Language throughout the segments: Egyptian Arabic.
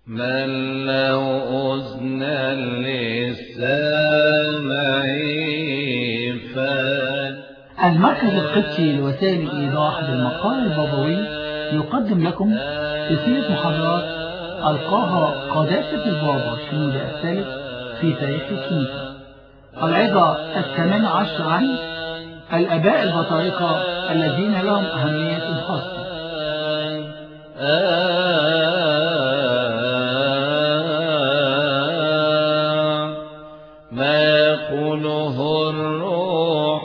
من له أذنا للسامع فل المركز القدسي لوسائل الإيضاح بالمقال البابوي يقدم لكم سلسلة محاضرات ألقاها قداسة البابا شنودة الثالث في تاريخ الكنيسة العظة الثامنة عشر عن الآباء البطارقة الذين لهم أهمية خاصة ما يقوله الروح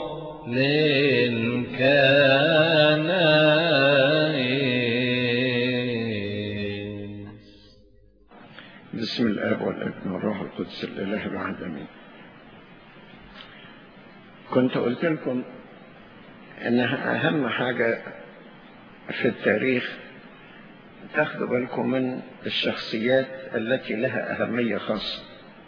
للكنائس بسم الآب والابن والروح القدس الإله الواحد آمين كنت قلت لكم إنها أهم حاجة في التاريخ تاخدوا بالكم من الشخصيات التي لها أهمية خاصة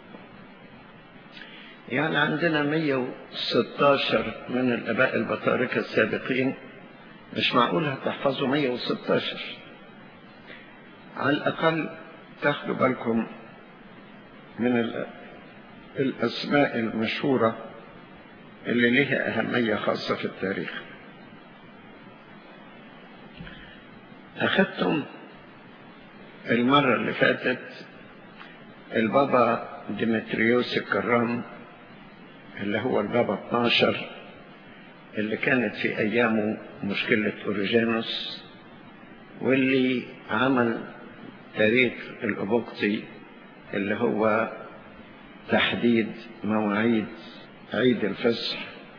يعني عندنا 116 من الآباء البطاركة السابقين مش معقول هتحفظوا 116 على الأقل تاخدوا بالكم من ال- الأسماء المشهورة اللي لها أهمية خاصة في التاريخ أخذتم المرة اللي فاتت البابا ديمتريوس الكرام اللي هو البابا 12 اللي كانت في أيامه مشكلة أوريجينوس واللي عمل تاريخ الأبوقتي اللي هو تحديد مواعيد عيد الفصح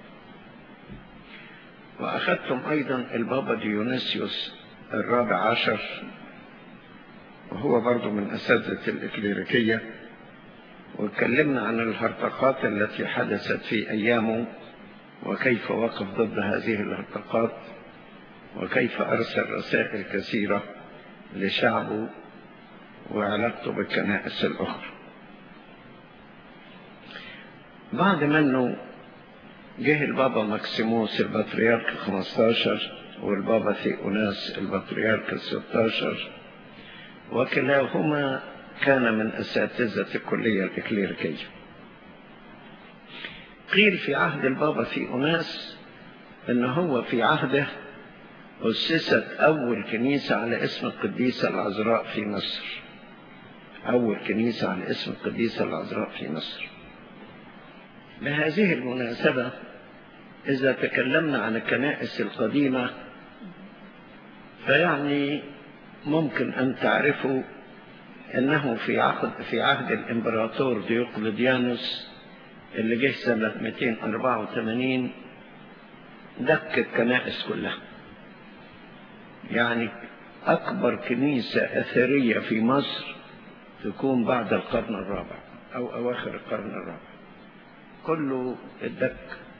وأخذتم أيضا البابا ديونيسيوس الرابع عشر وهو برضو من أساتذة الإكليريكية واتكلمنا عن الهرطقات التي حدثت في أيامه وكيف وقف ضد هذه الهرطقات وكيف أرسل رسائل كثيرة لشعبه وعلاقته بالكنائس الأخرى بعد منه جه البابا مكسيموس البطريرك 15 والبابا ثيوناس البطريرك ال 16 وكلاهما كان من أساتذة الكلية الإكليريكية قيل في عهد البابا ثيوناس إن هو في عهده أسست أول كنيسة على اسم القديسة العذراء في مصر أول كنيسة على اسم القديسة العذراء في مصر بهذه المناسبة إذا تكلمنا عن الكنائس القديمة فيعني ممكن أن تعرفوا أنه في عهد في عهد الإمبراطور ديوقليديانوس اللي جه سنة 284 دك الكنائس كلها يعني أكبر كنيسة أثرية في مصر تكون بعد القرن الرابع أو أواخر القرن الرابع كله الدك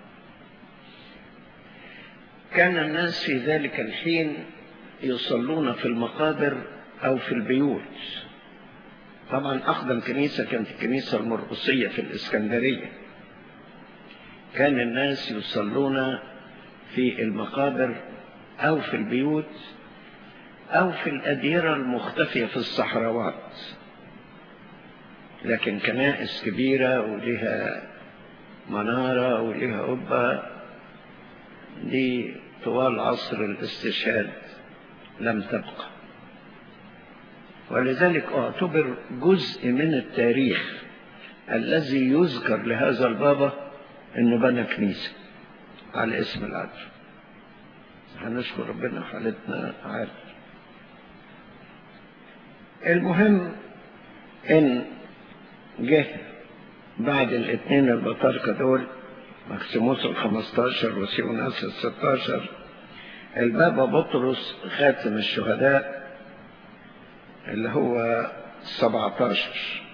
كان الناس في ذلك الحين يصلون في المقابر أو في البيوت طبعا أقدم كنيسة كانت الكنيسة المرقصية في الإسكندرية كان الناس يصلون في المقابر أو في البيوت أو في الأديرة المختفية في الصحراوات لكن كنائس كبيرة ولها منارة ولها قبة دي طوال عصر الاستشهاد لم تبقى ولذلك اعتبر جزء من التاريخ الذي يذكر لهذا البابا انه بنى كنيسة على اسم العذراء هنشكر ربنا حالتنا عارف المهم ان جه بعد الاثنين البطاركة دول مكسيموس الخمستاشر وسيوناس الستاشر البابا بطرس خاتم الشهداء اللي هو 17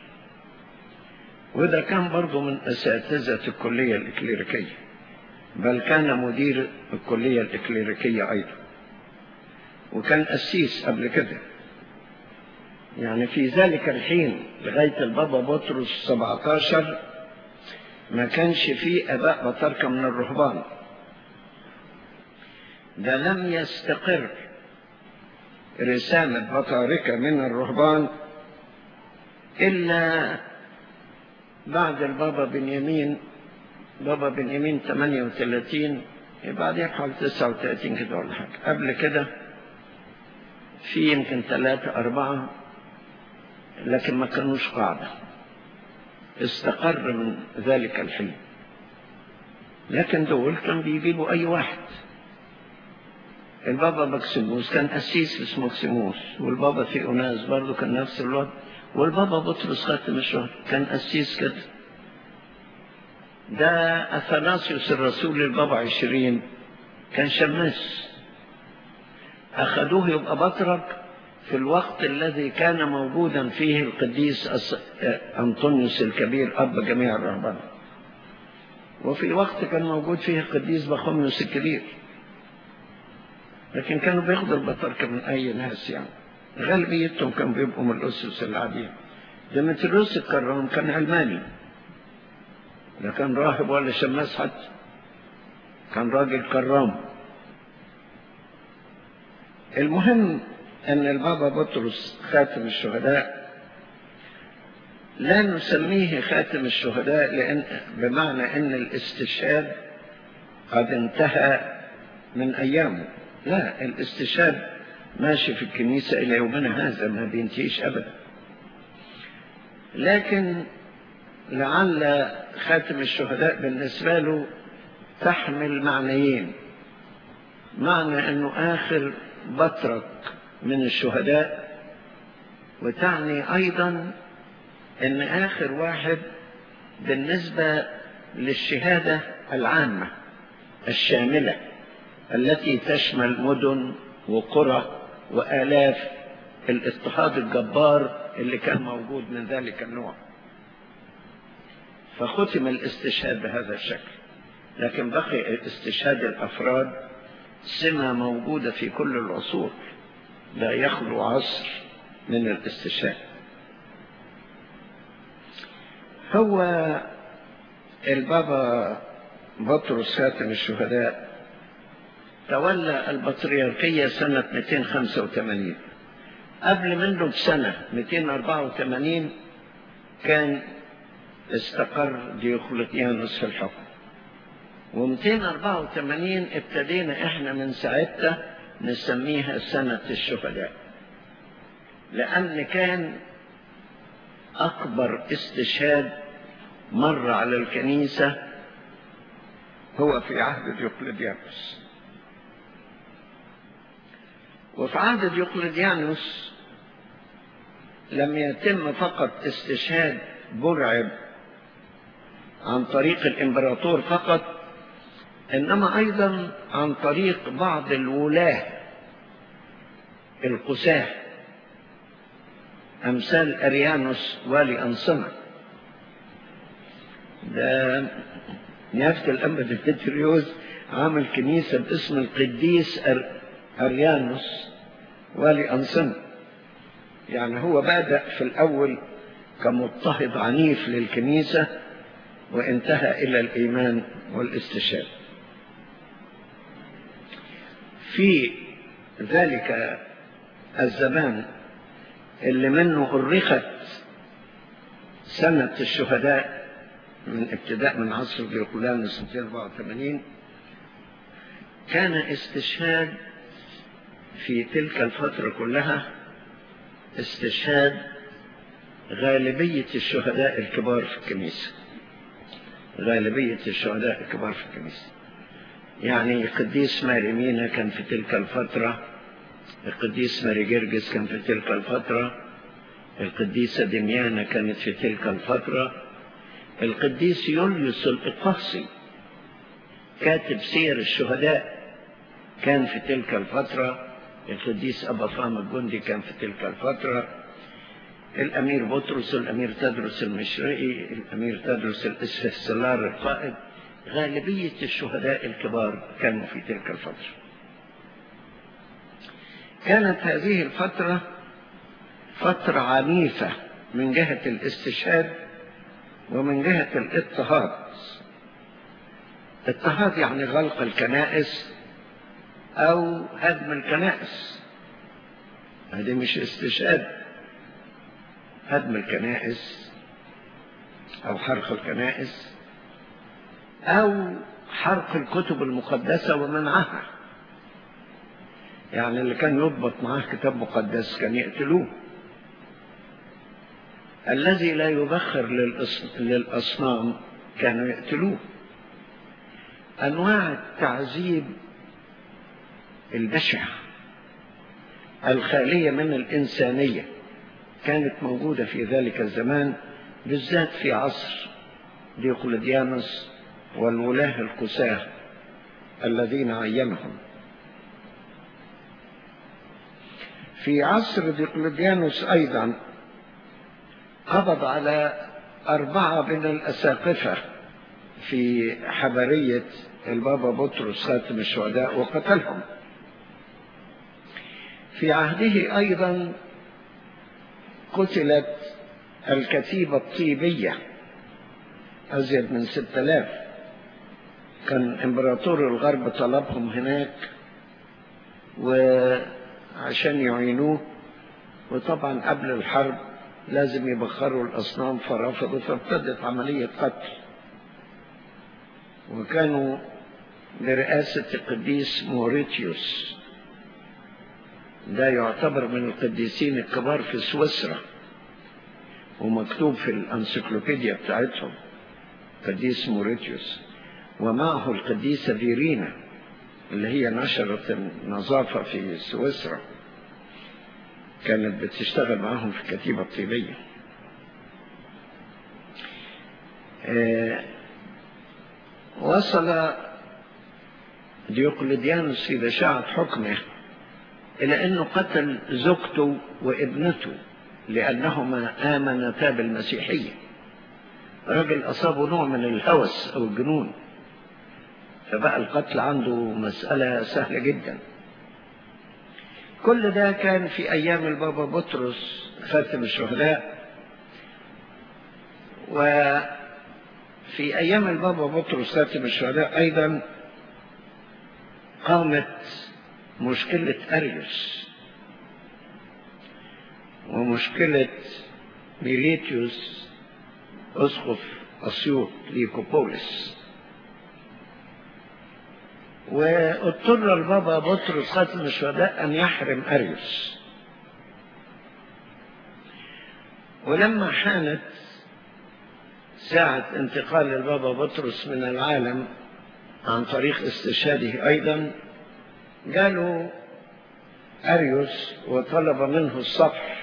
وده كان برضه من أساتذة الكلية الإكليريكية بل كان مدير الكلية الإكليريكية أيضا وكان أسيس قبل كده يعني في ذلك الحين لغاية البابا بطرس 17 ما كانش فيه أباء بطاركة من الرهبان ده لم يستقر رسالة بطاركة من الرهبان إلا بعد البابا بنيامين بابا بنيامين 38 بعدين حوالي 39 كده ولا حاجة قبل كده في يمكن ثلاثة أربعة لكن ما كانوش قاعدة استقر من ذلك الحين لكن دول كان بيجيبوا أي واحد البابا مكسيموس كان قسيس اسمه مكسيموس والبابا ثيوناس برضه كان نفس الوضع والبابا بطرس خاتم الشهر كان قسيس كده ده أثناسيوس الرسول البابا عشرين كان شماس أخذوه يبقى بطرك في الوقت الذي كان موجودا فيه القديس أنطونيوس الكبير أب جميع الرهبان وفي وقت كان موجود فيه القديس بخوميوس الكبير لكن كانوا بياخدوا البطركة من أي ناس يعني غالبيتهم كانوا بيبقوا من الأسس العادية ديمتريوس الكرام كان علماني لا كان راهب ولا شماس حتى كان راجل كرام المهم أن البابا بطرس خاتم الشهداء لا نسميه خاتم الشهداء لأن بمعنى أن الاستشهاد قد انتهى من أيامه لا الاستشهاد ماشي في الكنيسة إلى يومنا هذا ما بينتهيش أبدا لكن لعل خاتم الشهداء بالنسبة له تحمل معنيين معنى أنه آخر بطرك من الشهداء وتعني أيضا أن آخر واحد بالنسبة للشهادة العامة الشاملة التي تشمل مدن وقرى وآلاف الاضطهاد الجبار اللي كان موجود من ذلك النوع فختم الاستشهاد بهذا الشكل لكن بقي استشهاد الأفراد سمة موجودة في كل العصور لا يخلو عصر من الاستشهاد هو البابا بطرس خاتم الشهداء تولى البطريركية سنة 285 قبل منه بسنة 284 كان استقر ديوقلتيانوس في الحكم و284 ابتدينا احنا من ساعتها نسميها سنة الشهداء لأن كان أكبر استشهاد مر على الكنيسة هو في عهد ديوقلتيانوس وفي عهد ديوقلتيانوس لم يتم فقط استشهاد برعب عن طريق الإمبراطور فقط إنما أيضا عن طريق بعض الولاة القساه أمثال أريانوس والي أنصنة ده نيافة الأنبا ديمتريوس عامل كنيسة باسم القديس أر... أريانوس والي أنصنة يعني هو بدأ في الأول كمضطهد عنيف للكنيسة وانتهى إلى الإيمان والاستشهاد في ذلك الزمان اللي منه أرخت سنة الشهداء من ابتداء من عصر ديوقلانوس 284 كان استشهاد في تلك الفترة كلها استشهاد غالبية الشهداء الكبار في الكنيسة غالبية الشهداء الكبار في الكنيسة يعني القديس ماري مينا كان في تلك الفترة القديس ماري جرجس كان في تلك الفترة القديسة دميانة كانت في تلك الفترة القديس يوليوس الإقاصي كاتب سير الشهداء كان في تلك الفترة القديس أبا فام الجندي كان في تلك الفترة الأمير بطرس الأمير تدرس المشرقي الأمير تدرس الإسفسلار القائد غالبية الشهداء الكبار كانوا في تلك الفترة كانت هذه الفترة فترة عنيفة من جهة الاستشهاد ومن جهة الاضطهاد اضطهاد يعني غلق الكنائس أو هدم الكنائس هذه مش استشهاد هدم الكنائس أو حرق الكنائس أو حرق الكتب المقدسة ومنعها يعني اللي كان يضبط معاه كتاب مقدس كان يقتلوه الذي لا يبخر للأصنام كانوا يقتلوه أنواع التعذيب البشعة الخالية من الإنسانية كانت موجودة في ذلك الزمان بالذات في عصر ديوقلديانوس والولاة القساة الذين عينهم في عصر ديوقلديانوس أيضا قبض على أربعة من الأساقفة في حبرية البابا بطرس خاتم الشهداء وقتلهم في عهده أيضا قتلت الكتيبة الطيبية أزيد من ستة آلاف كان إمبراطور الغرب طلبهم هناك وعشان يعينوه وطبعا قبل الحرب لازم يبخروا الأصنام فرفضوا فابتدت عملية قتل وكانوا برئاسة القديس موريتيوس ده يعتبر من القديسين الكبار في سويسرا ومكتوب في الانسيكلوبيديا بتاعتهم قديس موريتيوس ومعه القديسة فيرينا اللي هي نشرت النظافة في سويسرا كانت بتشتغل معهم في الكتيبة الطيبية آه وصل ديوقلديانوس في بشاعة حكمه إلى أنه قتل زوجته وابنته لأنهما آمنتا بالمسيحية رجل أصابه نوع من الهوس أو الجنون فبقى القتل عنده مسألة سهلة جدا كل ده كان في أيام البابا بطرس خاتم الشهداء وفي أيام البابا بطرس خاتم الشهداء أيضا قامت مشكلة أريوس ومشكلة ميليتيوس أسقف أسيوط ليكوبوليس واضطر البابا بطرس خاتم الشهداء أن يحرم أريوس ولما حانت ساعة انتقال البابا بطرس من العالم عن طريق استشهاده أيضا قالوا أريوس وطلب منه الصفح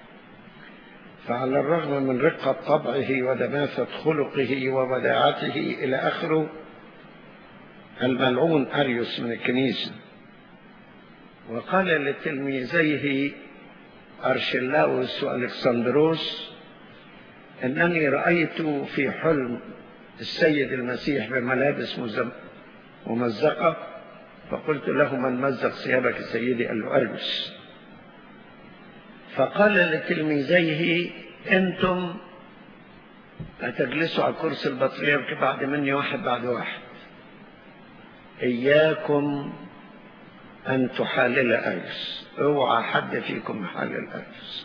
فعلى الرغم من رقة طبعه ودماثة خلقه ووداعته إلى آخره الملعون أريوس من الكنيسة وقال لتلميذيه أرشلاوس وألكسندروس إنني رأيت في حلم السيد المسيح بملابس ممزقة فقلت له من مزق ثيابك سيدي قال له أرجس فقال لتلميذيه أنتم هتجلسوا على كرسي البطريرك بعد مني واحد بعد واحد إياكم أن تحلل أرجس اوعى حد فيكم يحلل أرجس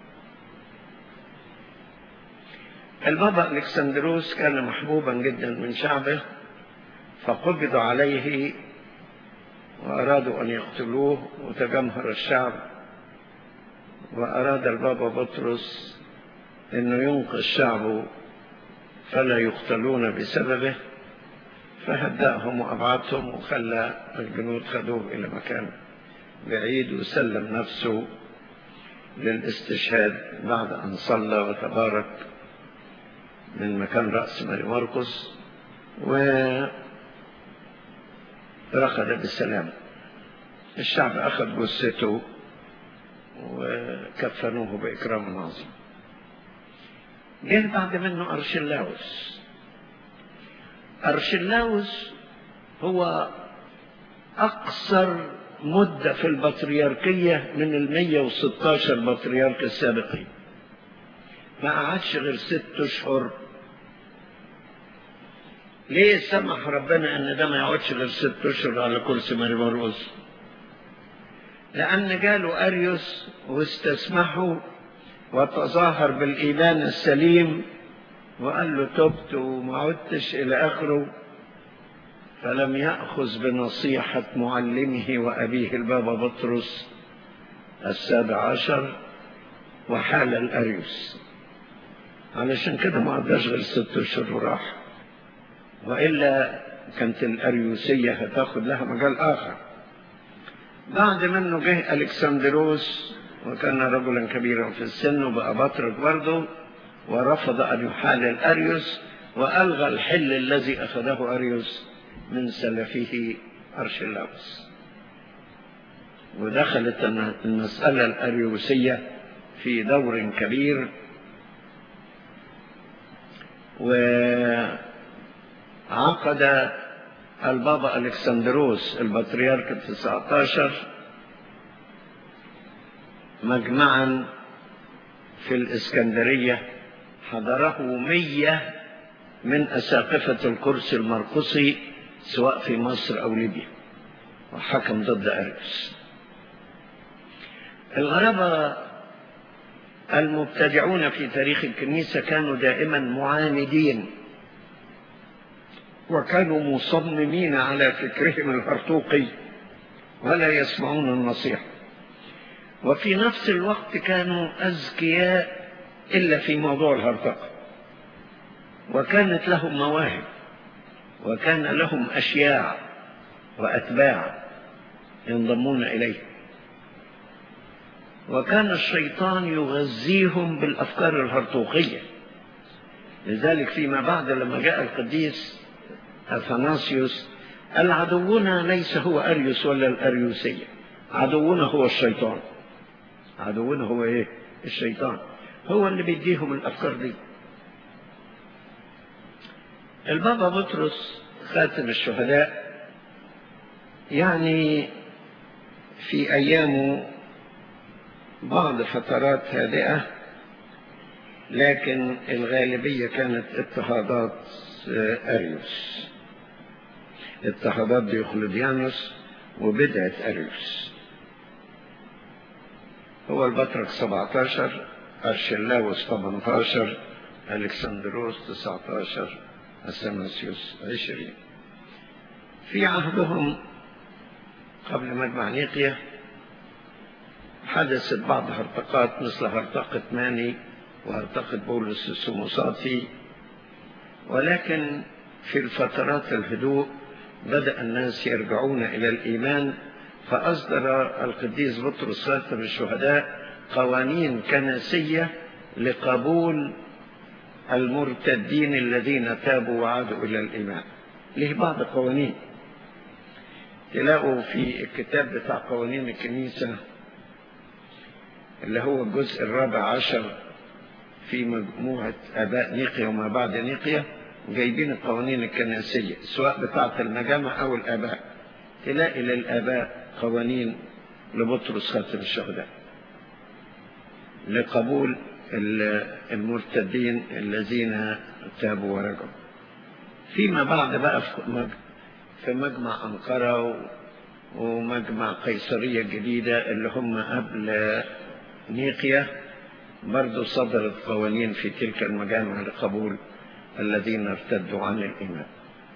البابا الكسندروس كان محبوبا جدا من شعبه فقبض عليه وأرادوا أن يقتلوه وتجمهر الشعب وأراد البابا بطرس أنه ينقذ شعبه فلا يقتلون بسببه فهدأهم وأبعدهم وخلى الجنود خدوه إلى مكان بعيد وسلم نفسه للاستشهاد بعد أن صلى وتبارك من مكان رأس ماري مرقس ورقد بالسلام الشعب أخذ جثته وكفنوه بإكرام عظيم جه بعد منه أرشلاوس أرشلاوس هو أقصر مدة في البطريركية من المية وستاشر بطريرك السابقين ما قعدش غير ست أشهر ليه سمح ربنا ان ده ما يقعدش غير ست اشهر على كرسي ماري مرقس لان جاله اريوس واستسمحوا وتظاهر بالإيمان السليم وقال له تبت وما عدتش إلى آخره فلم يأخذ بنصيحة معلمه وأبيه البابا بطرس السابع عشر وحال الأريوس علشان كده ما عداش غير ست أشهر وراح وإلا كانت الأريوسية هتاخد لها مجال آخر بعد منه جه ألكسندروس وكان رجلا كبيرا في السن وبقى بطرك برضه ورفض أن يحال الأريوس وألغى الحل الذي أخذه أريوس من سلفه أرشلاوس ودخلت المسألة الأريوسية في دور كبير وعقد البابا ألكسندروس البطريرك التسعة عشر مجمعا في الإسكندرية حضره مية من أساقفة الكرسي المرقصي سواء في مصر أو ليبيا وحكم ضد أريوس الغربة المبتدعون في تاريخ الكنيسة كانوا دائما معاندين وكانوا مصممين على فكرهم الهرطوقي ولا يسمعون النصيحة وفي نفس الوقت كانوا أذكياء إلا في موضوع الهرطقة وكانت لهم مواهب وكان لهم أشياع وأتباع ينضمون إليه وكان الشيطان يغذيهم بالأفكار الهرطوقية لذلك فيما بعد لما جاء القديس أثناسيوس قال عدونا ليس هو أريوس ولا الأريوسية عدونا هو الشيطان عدونا هو إيه الشيطان هو اللي بيديهم الأفكار دي البابا بطرس خاتم الشهداء يعني في أيامه بعض فترات هادئة لكن الغالبية كانت اضطهادات أريوس اضطهادات ديوقليديانوس وبدعة أريوس هو البطرك 17 أرشلاوس 18 ألكسندروس 19 أثناسيوس 20 في عهدهم قبل مجمع نيقيا حدثت بعض هرطقات مثل هرطقة ماني وهرطقة بولس السموساطي ولكن في الفترات الهدوء بدأ الناس يرجعون إلى الإيمان فأصدر القديس بطرس خاتم الشهداء قوانين كنسية لقبول المرتدين الذين تابوا وعادوا إلى الإيمان له بعض قوانين تلاقوا في الكتاب بتاع قوانين الكنيسة اللي هو الجزء الرابع عشر في مجموعة آباء نيقيا وما بعد نيقيا جايبين القوانين الكنسية سواء بتاعة المجامع أو الآباء تلاقي للآباء قوانين لبطرس خاتم الشهداء لقبول المرتدين الذين تابوا ورجعوا فيما بعد بقى في مجمع أنقرة ومجمع قيصرية الجديدة اللي هم قبل نيقيا برضو صدرت قوانين في تلك المجامع لقبول الذين ارتدوا عن الإيمان